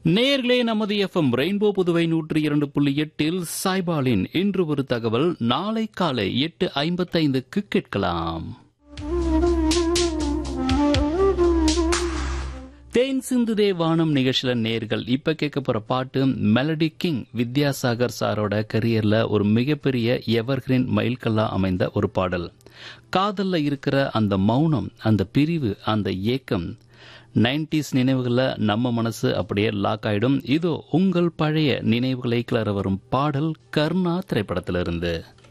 நேர்களே நமது FM rainbow Puduvai நூற்றி இரண்டு புள்ளி எட்டில் சாய்பாலின் இன்று ஒரு தகவல் நாளை காலை எட்டு ஐம்பத்தைந்துக்கு கேட்கலாம் தேன் சிந்துதே வானம் நிகழ்ச்சியில நேர்கள் இப்ப கேட்க போற பாட்டு மெலடி கிங் வித்யாசாகர் சாரோட கரியர்ல ஒரு மிகப்பெரிய எவர்கிரீன் மைல்கல்லா அமைந்த ஒரு பாடல் காதல்ல இருக்கிற அந்த மௌனம் அந்த பிரிவு அந்த ஏக்கம் நைன்டிஸ் நினைவுகளில் நம்ம மனசு அப்படியே லாக் ஆயிடும் இதோ உங்கள் பழைய நினைவுகளை கிளற வரும் பாடல் கர்ணா திரைப்படத்திலிருந்து